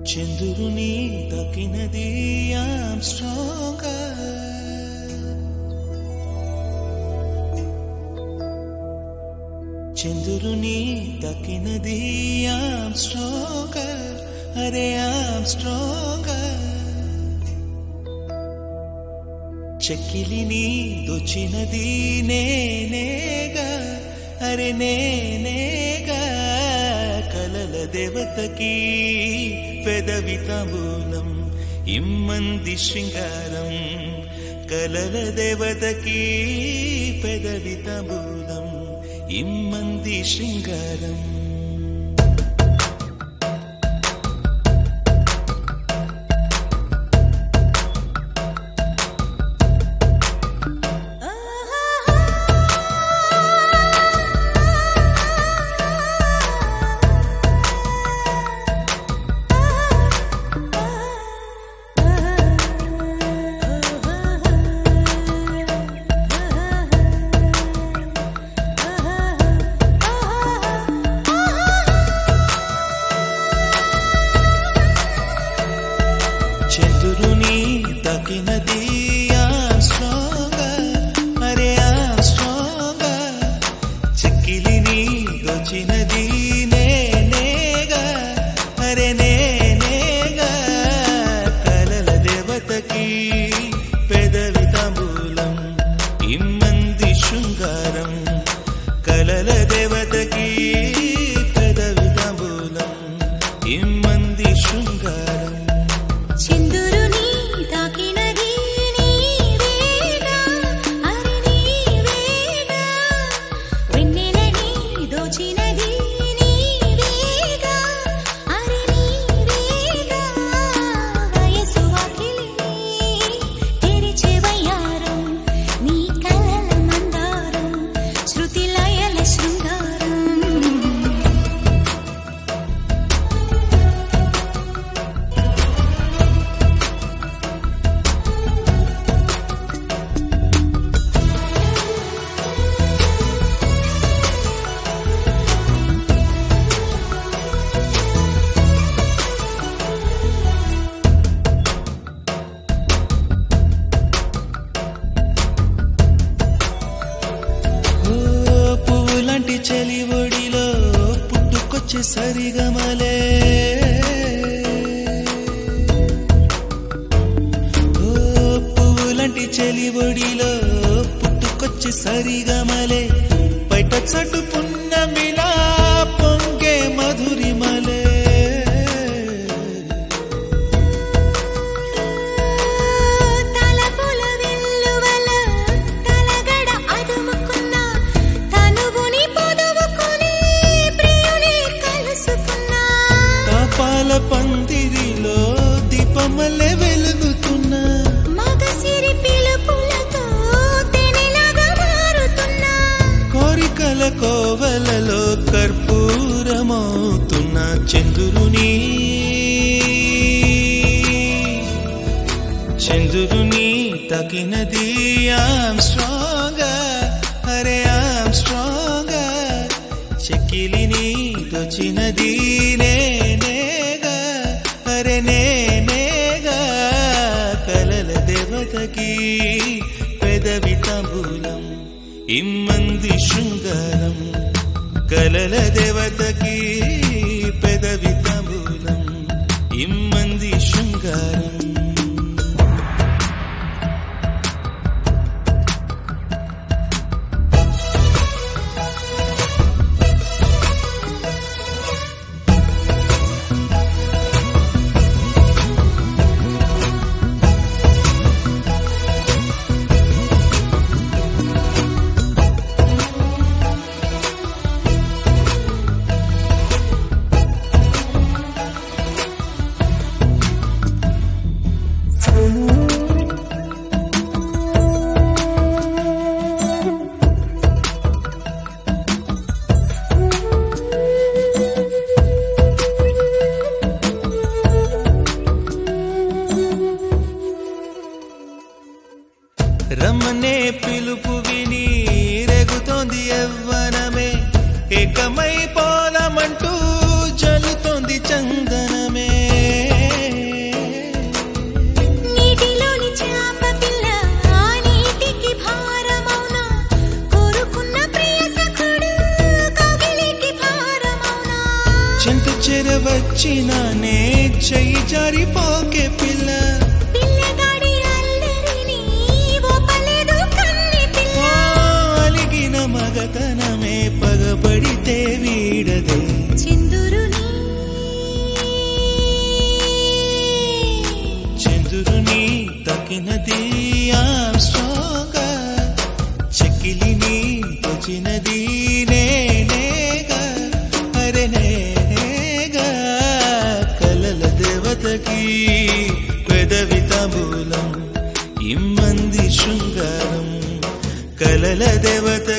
చంద్రుని తకినది I'm strong చంద్రుని తకినది ఐఎమ్ స్ట్రాంగ్ అరే ఐఎమ్ స్ట్రాంగ్ చెక్కిలిని దొచ్చినది నేనేగా అరే నేనేగా కలల దేవతకి పెదవి తాంబూలం ఇమ్మంది శృంగారం కలల దేవతకి పెదవి తాంబూలం ఇమ్మంది శృంగారం చంద్రుని తగినది ఐఎమ్ స్ట్రాంగ్ అరే ఐఎమ్ స్ట్రాంగ్ చెక్కిలిని దొచ్చినది నేనేగా అరే నేనేగా కలల దేవతకి పెదవి తాంబూలం ఇమ్మంది శృంగారం కలల దేవతకి పెదవి తాంబూలం ఇమ్మంది శృంగారం చంద్రుని తాకినది నీవేగా అరి నీవేగా వెన్నెలని దోచినది నీవేగా అరి నీవేగా వయసు వాకిలిని తెరిచే వయ్యారం నీ కలల మందారం శృతి లయల శృంగారం ఓ పువ్వులాంటి చలి ఒడిలో పుట్టుకొచ్చే సరిగమలే ఓ పువ్వులాంటి చలి ఒడిలో పుట్టుకొచ్చే సరిగమలే బయట చటు పున్నమిలా పొంగే మధురిమలే తలపుల వెల్లువల తలగడ అదుముకున్న తనువుని పొదువుకుని ప్రియుని కలుసుకున్నా తాపాల పందిరిలో దీపమల్లె వెలుగుతున్నా మగసిరి పిలుపులతో తెనెలగా మారుతున్నా కోరికల కోవలలో కర్పూరమవుతున్న చంద్రుని చంద్రుని తగినది ఐఎమ్ స్ట్రాంగ్ అరే ఐఎమ్ స్ట్రాంగ్ చెక్కిలిని దొచ్చినది నేనేగా అరే నేనేగా కలల దేవతకి పెదవి తాంబూలం ఇమ్మంది శృంగారం కలల దేవతకి పెదవి తాంబూలం ఇమ్మంది శృంగారం రమ్మనే పిలుపు విని రెగుతోంది యవ్వనమే ఏకమై పోలమంటూ జలుతోంది చందనమే వచ్చినానే చెయ్యి జారిపోకే పిల్ల పిల్లగాడి అల్లరిని ఓపలేదు కన్నె పిల్ల ఓ అలిగిన మగతనమే పగబడితే వీడదే చందురుని చంద్రుని తకినది ఆమ్ స్ట్రాంగ్ చెక్కిలిని తొచినది నేనేగా అరే నేనేగా కలల దేవతకి పెదవి తాంబూలం ఇమ్మంది శృంగారం కలల దేవత